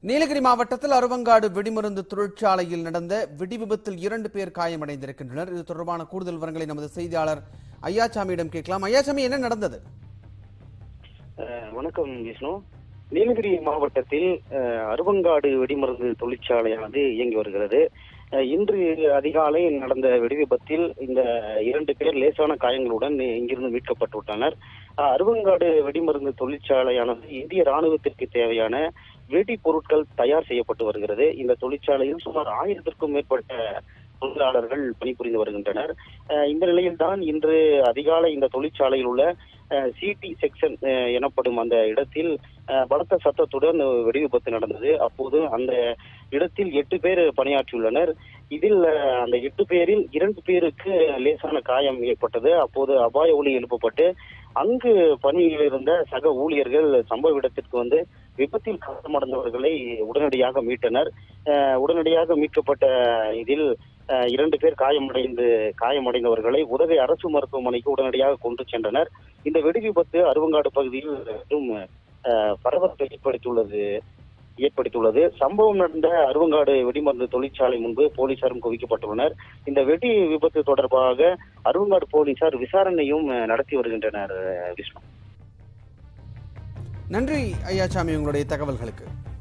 நீலகிரி மாவட்டத்தில் அருவங்காடு வெடிமருந்து தொழிற்சாலையில் நடந்த வெடி விபத்தில் இரண்டு பேர் காயமடைந்திருக்கின்றனர் இது தொடர்பான கூடுதல் விவரங்களை நமது செய்தியாளர் ஐயாச்சாமியிடம் கேட்கலாம் ஐயாச்சாமி என்ன நடந்தது அஹ் வணக்கம் விஷ்ணு நீலகிரி மாவட்டத்தில் அஹ், அருவங்காடு வெடிமருந்து தொழிற்சாலையானது இயங்கி வருகிறது அஹ், இன்று அதிகாலை நடந்த வெடி விபத்தில் இந்த இரண்டு பேர் லேசான காயங்களுடன் இங்கிருந்து மீட்கப்பட்டு விட்டனர் அஹ், அருவங்காடு வெடிமருந்து தொழிற்சாலையானது இந்திய ராணுவத்திற்கு தேவையான வெடி பொருட்கள் தயார் செய்யப்பட்டு வருகிறது இந்த தொழிற்சாலையில் சுமார் ஆயிரத்திற்கும் மேற்பட்ட தொழிலாளர்கள் பணிபுரிந்து வருகின்றனர் அஹ், இந்த நிலையில்தான் இன்று அதிகாலை இந்த தொழிற்சாலையில் உள்ள சிடி செக்ஷன் எனப்படும் அந்த இடத்தில் அஹ், பலத்த சத்தத்துடன் வெடி விபத்து நடந்தது அப்போது அந்த இடத்தில் எட்டு பேர் பணியாற்றியுள்ளனர் இதில் அஹ், அந்த எட்டு பேரில் இரண்டு பேருக்கு லேசான காயம் ஏற்பட்டது அப்போது அபாய ஒலி எழுப்பப்பட்டு அங்கு பணியில் இருந்த சக ஊழியர்கள் சம்பவ இடத்திற்கு வந்து விபத்தில் காயமடைந்தவர்களை உடனடியாக மீட்டனர் அஹ், உடனடியாக மீட்கப்பட்ட இதில் அஹ், இரண்டு பேர் காயமடைந்து காயமடைந்தவர்களை உதகை அரசு மருத்துவமனைக்கு உடனடியாக கொண்டு சென்றனர் இந்த வெடி விபத்து அருவங்காடு பகுதியில் பெரும் அஹ், பரபரப்பை ஏற்படுத்தியுள்ளது ஏற்படுத்தியுள்ளது சம்பவம் நடந்த அருவங்காடு வெடிமருந்து தொழிற்சாலை முன்பு போலீசாரும் குவிக்கப்பட்டுள்ளனர் இந்த வெடி விபத்து தொடர்பாக அருவங்காடு போலீசார் விசாரணையும் அஹ், நடத்தி வருகின்றனர் அஹ், விஷ்ணு நன்றி ஐயாச்சாமி உங்களுடைய தகவல்களுக்கு